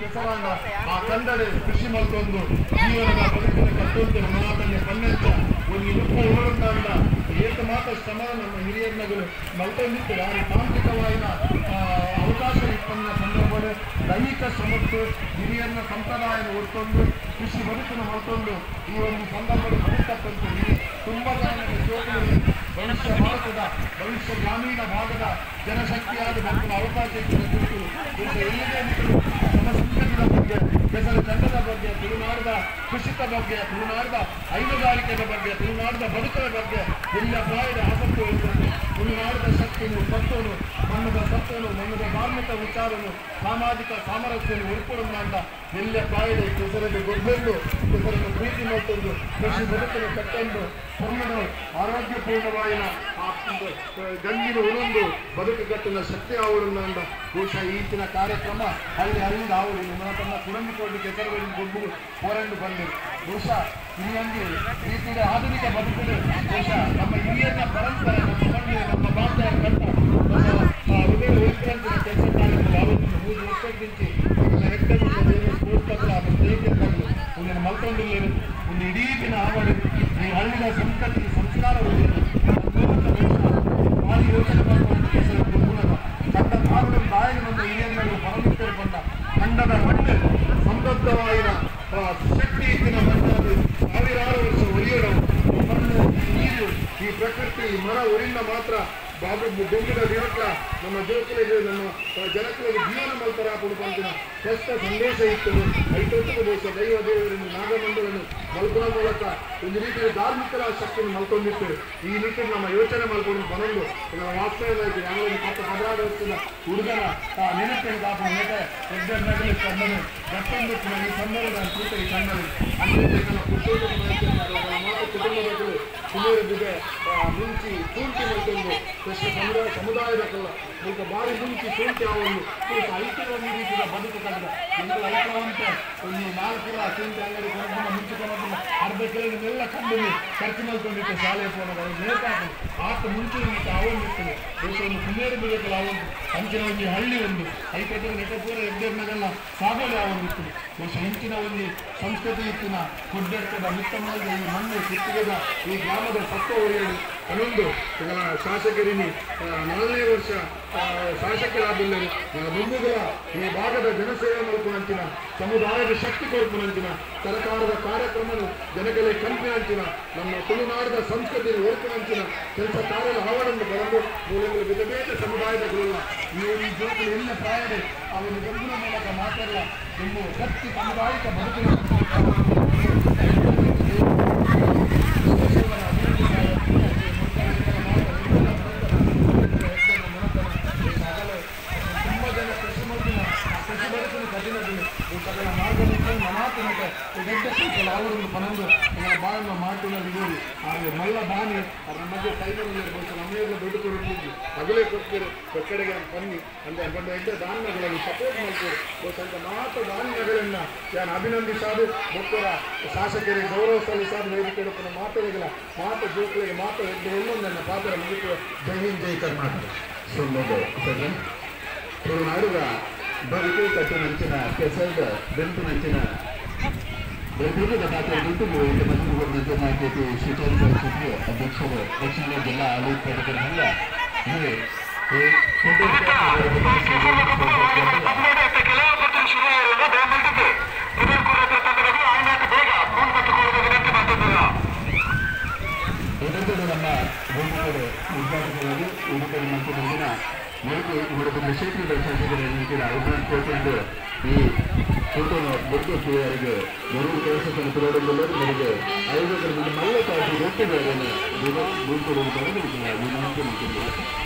ಕೆಸರಾಂಡ ಆ ಕನ್ನಡ ಕೃಷಿ ಮಲ್ತೊಂದು ಜೀವನದ ಬದುಕಿನ ಕಟ್ಟೊಂದು ಮಾತನ್ನೇ ಪನ್ನಂಚ ಒಂದು ಇರುಪ ಉರುಳಂಡ ಏಕ ಮಾತ್ರ ಶ್ರಮ ನಮ್ಮ ಹಿರಿಯರ್ನಗಳು ಮಲ್ತೊಂದಿತ್ತು ಯಾರು ತಾಂತ್ರಿಕವಾದ ಆ, ಅವಕಾಶ ಇಪ್ಪನ್ನ ಸಂದರ್ಭಗಳು ದೈಹಿಕ ಶ್ರಮಕ್ಕೆ ಹಿರಿಯರ್ನ ಸಂಪ್ರದಾಯನ ಒತ್ತೊಂದು ಕೃಷಿ ಬದುಕಿನ ಹೊರತೊಂದು ಈ ಒಂದು ಸಂದರ್ಭದಲ್ಲಿ ಬದುಕತ್ತಂತೆ ಈ ತುಂಬ ಜನರಿಗೆ ಜೋಗುಗಳು ಭವಿಷ್ಯ ಭಾರತದ ಭವಿಷ್ಯ ಗ್ರಾಮೀಣ ಭಾಗದ ಜನಶಕ್ತಿಯಾದ ಮಕ್ಕಳ ಅವಕಾಶ ಇದ್ದ ಕುರಿತು ದೇಶ ಎಲ್ಲಿದೆ ನಿಂತರೂ ನಮ್ಮ ಸಂಸ್ಕೃತಿಯ ಬಗ್ಗೆ ಹೆಸರು ಚಂದದ ಬಗ್ಗೆ ತುಳುನಾಡಿದ ಕೃಷಿಕ ಬಗ್ಗೆ ತುಳುನಾಡಿದ ಹೈನುಗಾರಿಕೆಯ ಬಗ್ಗೆ ತುಳುನಾಡಿದ ಬದುಕಿನ ಬಗ್ಗೆ ಎಲ್ಲ ಪ್ರಾಯದ ಆಸಕ್ತಿ ವಹಿಸಿಕೊಂಡು ತುಳುನಾಡಿದ ಶಕ್ತಿಯನ್ನು ಸತ್ವನು ಮಣ್ಣದ ಸತ್ವನು ಮಣ್ಣದ ಧಾರ್ಮಿಕ ವಿಚಾರನು ಸಾಮಾಜಿಕ ಸಾಮರಸ್ಯವನ್ನು ಉಳ್ಕೊಳ್ಳೋಣ ಅಂತ ಎಲ್ಲ ಪ್ರಾಯದ ಕೆಸರಿಗೆ ಗೊಬ್ಬೆಂದು ಕೆಸರನ್ನು ಪ್ರೀತಿ ಮಾಡ್ಕೊಂಡು ಕೃಷಿ ಬದುಕನ್ನು ಕಟ್ಟೊಂದು ಕನ್ನಡ ಆರೋಗ್ಯಪೂರ್ಣವಾಯಿನ ಆ ಒಂದು, ಆ, ಗಂಗಿನ ಉಣೊಂದು ಬದುಕು ಕಟ್ಟಿನ ಶಕ್ತಿ ಅವರನ್ನ ಅಂದ ಬಹುಶಃ ಈಚಿನ ಕಾರ್ಯಕ್ರಮ ಹಳ್ಳಿ ಹಳ್ಳಿದ ಅವರು ನಿಮ್ಮ ತನ್ನ ಕುಡಂಬಿಕೊಂಡು ಕೆಸರುಗಳಿಂದ ಗೊಬ್ಬು ಹೋರಂಡು ಬಂದರು ಬಹುಶಃ ಹಿರಿಯಂಗೆ ರೀತಿಯ ಆಧುನಿಕ ಬದುಕಲು ಬಹುಶಃ ನಮ್ಮ ಹಿರಿಯರ ಪರಂಪರೆ ನಮ್ಮ ಮಣ್ಣು ನಮ್ಮ ಭಾಷೆಯ ಕಟ್ಟ ನಮ್ಮ ಆ, ಹೃದಯ ಉಳಿಸಿದಂತಿನ ಕೆಲಸ ಕಾರ್ಯಗಳು ಯಾವತ್ತಿನ ಮೂರು ವರ್ಷದಿಂಚಿ ಹೆಕ್ಟರ್ ಸ್ಫೂರ್ತಕಲ ಸ್ನೇಹಿತರು ಒಂದು ಮಲ್ಕೊಂಡಿಲ್ಲ ಒಂದು ಇಡೀ ದಿನ ಆವಡು ಈ ಹಳ್ಳಿಯ ಸಂಸ್ಕೃತಿ ಸಂಸ್ಕಾರ ಭಾರಿ ಯೋಚನೆ ಮಾಡುವಂತ ಕೆಲಸ ಗುಣದ ಕಂಡ ಕಾರಣ ಬಾಯಿಗೆ ನಮ್ಮ ಹಿರಿಯರು ಪರಮಿಟ್ಟರು ಬಂದ ಖಂಡದ ಮಣ್ಣು ಸಮೃದ್ಧವಾದ ಆ, ಶಕ್ತಿ ಇದ್ದಿನ ಮಣ್ಣಲ್ಲಿ ಸಾವಿರಾರು ವರ್ಷ ಒಲಿಯడం ಈ ಮಣ್ಣು ಈ ನೀರು ಈ ಪ್ರಕೃತಿ ಈ ಮರ ಊರಿಂದ ಮಾತ್ರ ಬಾಬು ಬೆಂಕಿನ ದಿನಕ್ಕ ನಮ್ಮ ಜೋಕುಲಿಗೆ ನಮ್ಮ ಜನಕುಲಿಗೆ ಜೀವನ ಮಲ್ಪರ ಕೊಡುವಂತಿನ ಸ್ಪಷ್ಟ ಸಂದೇಶ ಇತ್ತು ಐತೊತ್ತಿಗೆ ದೇಶ ದೈವ ದೇವರನ್ನು ನಾಗಮಂಡಲನ್ನು ಮಲ್ಪುವ ಮೂಲಕ ಒಂದು ರೀತಿಯ ಧಾರ್ಮಿಕ ಶಕ್ತಿಯನ್ನು ಮಲ್ಕೊಂಡಿತ್ತು ಈ ರೀತಿ ನಮ್ಮ ಯೋಚನೆ ಮಲ್ಕೊಂಡು ಬರಲು ನಮ್ಮ ವಾಸ್ತವವಾಗಿ ಯಾವಾಗ ಪತ್ತ ಪದರಾಡ ವರ್ಷದ ಹುಡುಗನ ಆ ನೆನಪಿನ ಕಾಪು ನೆಟ ಎದ್ದ ನಗಲಿ ಕಣ್ಣನು ಮತ್ತೊಂದು ಈ ಸಂದರ್ಭದ ಕೂತ ಈ ಕಣ್ಣನು ಅಂದ್ರೆ ನನ್ನ ಕುಟುಂಬ ಮಾತು ಕುಟುಂಬದಲ್ಲಿ ಸುಮಾರಿದೆ ಮುಂಚಿ ಪೂರ್ತಿ ಮಾಡ್ಕೊಂಡು ಕೃಷ್ಣ ಸಮುದಾಯ ಸಮುದಾಯದ ಕಲ್ಲ ಈಗ ಬಾರಿ ಮುಂಚಿ ಪೂರ್ತಿ ಅವನು ಈಗ ಐಕ್ಯದ ಒಂದು ರೀತಿಯ ಬದುಕು ಕಂಡ ಎಂದು ಐಕ್ಯವಂತೆ ಒಂದು ನಾಲ್ಕು ಅತ್ಯಂತ ಅಂಗಡಿ ಕೊಡೋದನ್ನ ಮುಂಚಿಕೊಂಡು ಅರ್ಧ ಕೆಲವನ್ನೆಲ್ಲ ಕಂಡು ಖರ್ಚು ಮಾಡ್ಕೊಂಡಿತ್ತು ಶಾಲೆ ಫೋನಗಳು ಬೇಕಾಗಿ ಆತ ಮುಂಚೆ ನಿಂತು ಅವನು ಇರ್ತದೆ ದೇಶ ಒಂದು ಕುಮೇರು ಬಿಡಬೇಕಲ್ಲ ಅವನು ಅಂಚಿನ ಒಂದು ಹಳ್ಳಿ ಒಂದು ಐಕಟ್ಟಿನ ನೆಟ್ಟಪೂರ ಎಡ್ಡೆರ್ನಗೆಲ್ಲ ಸಾಗಲು ಅವನು ಇತ್ತು ಬಹುಶಃ ಇಂಚಿನ ಒಂದು ಸಂಸ್ಕೃತಿ ಇತ್ತಿನ ಕೊಡ್ಡೆಟ್ಟದ ಮಿತ್ತಮಾದ ಈ ಮಣ್ಣು ಕಿತ್ತಿಗೆದ ಈ ಗ್ರಾಮದ ಸತ್ವ ಒಡೆಯಲು ಹನ್ನೊಂದು ಇದರ ಶಾಸಕರಿನಿ ಆ, ನಾಲ್ಕನೇ ವರ್ಷ ಆ, ಶಾಸಕರಾದಿಲ್ಲರು ಮುಂದುಗಳ ಈ ಭಾಗದ ಜನಸೇವೆ ಮಲ್ಪುನಂಚಿನ ಸಮುದಾಯದ ಶಕ್ತಿ ಕೊಲ್ಪುನಂಚಿನ ಸರ್ಕಾರದ ಕಾರ್ಯಕ್ರಮನು ಜನಗಳಿಗೆ ಕಲ್ಪಿನಂಚಿನ ನಮ್ಮ ತುಳುನಾಡದ ಸಂಸ್ಕೃತಿ ಓರ್ಪುನಂಚಿನ ಕೆಲಸ ಕಾರ್ಯದ ಆವರಣವನ್ನು ಬರಲು ಮೂಲಗಳು ಬೇರೆ ಬೇರೆ ಸಮುದಾಯದ ಗುರುಲ್ಲ ನೀವು ಈ ಜೋಕುಲು ಎಲ್ಲ ಪ್ರಾಯದೆ ಅವರು ಗಂಭೀರ ಮೂಲಕ ಮಾತಾಡಲ್ಲ ನಿಮ್ಮ ಶಕ್ತಿ ಸಾಮುದಾಯಿಕ ಬದುಕಿನ ತುಂಬ ಜನ ಕೃಷಿ ಮಾಡಿನ ಕೃಷಿ ಬದುಕಿನ ಕಠಿಣದಿನ ಈ ಸಕಲ ಮಾರ್ಗದರ್ಶನ ಮನಾತನಕ ದೊಡ್ಡ ಸಂಖ್ಯೆಯ ಅವರನ್ನು ಪನಂದು ಇದರ ಬಾಳನ್ನು ಮಾತಿನಲ್ಲಿ ನೋಡಿ ಆದರೆ ಮಲ್ಲ ಬಾನಿ ಅದರ ಮಧ್ಯೆ ಕೈನಲ್ಲಿ ಇರಬೇಕು ನಮ್ಮೆಲ್ಲ ದೊಡ್ಡ ಕೊಡುತ್ತಿದ್ದು ಹಗಲೇ ಕೊಡ್ತೀರು ಕಡೆಗೆ ಬನ್ನಿ ಅಂದ್ರೆ ಬಂದ ಎಡ್ಡ ಧಾನ್ಯಗಳಲ್ಲಿ ಸಪೋರ್ಟ್ ಮಾಡ್ತೀರಿ ಸ್ವಲ್ಪ ಮಾತ್ರ ಧಾನ್ಯಗಳನ್ನ ಯಾರು ಅಭಿನಂದಿಸಾದು ಮಕ್ಕಳ ಶಾಸಕರಿಗೆ ಗೌರವ ಸಲ್ಲಿಸಾದ ವೇದಿಕೆ ಇಡುತ್ತಿನ ಮಾತುಗಳ ಮಾತು ಜೋಕುಗಳಿಗೆ ಮಾತು ಎಡ್ಡ ಎಲ್ಲೊಂದನ್ನ ಪಾತ್ರ ಮುಗಿತು ಜೈ ಹಿಂದ್ ಜೈ ಕರ್ನಾಟಕ ಸೊಲ್ಲೋದು ಸರಿ ತುಳುನಾಡುಗ ಬದುಕು ಕಟ್ಟಿನಂಚಿನ ಕೆಸರದ ಬೆಂಪಿನಂಚಿನ ಬೆಂಬಲದ ಪಾತ್ರ ದುಡ್ಡು ಇದು ಮಂಜುಗೌಡನ ಕೆಪಿ ಶಿವಚಂದ್ರ ಸುದ್ದಿ ಅಧ್ಯಕ್ಷರು ದಕ್ಷಿಣ ಜಿಲ್ಲಾ ಆಡಳಿತ ಪ್ರತಿನಿಧಿಗಳಿಂದ ಇವೆ ಈ ಇದರಿಂದ ನಮ್ಮ ಭೂಮಿಗಳು ಉದ್ಘಾಟನೆಯಾಗಿ ಉಡುಪಿ ಮತ್ತು ಮುಂದಿನ ಮೂರು ಇವರೊಬ್ಬ ಕ್ಷೇತ್ರದ ಶಾಸಕರ ಎನ್ನಿಕೆ ಅಭಿಪ್ರಾಯ ಕೋರ್ಕೊಂಡು ಈ ಫೋಟೋನ ಬುರ್ದು ಅವರಿಗೆ ಎರಡು ಕೆಲಸ ತಲುಪಿರೋದ್ರಲ್ಲೂ ನನಗೆ ಐವತ್ತರ ಮುಂದೆ ಮಲ್ಲ ತಾಯಿ ಒಟ್ಟಿಗೆ ಅದನ್ನು ಬೂಡ್ಕೊಡುವುದು ವಿನಂತಿ ಮಾಡ್ತೀನಿ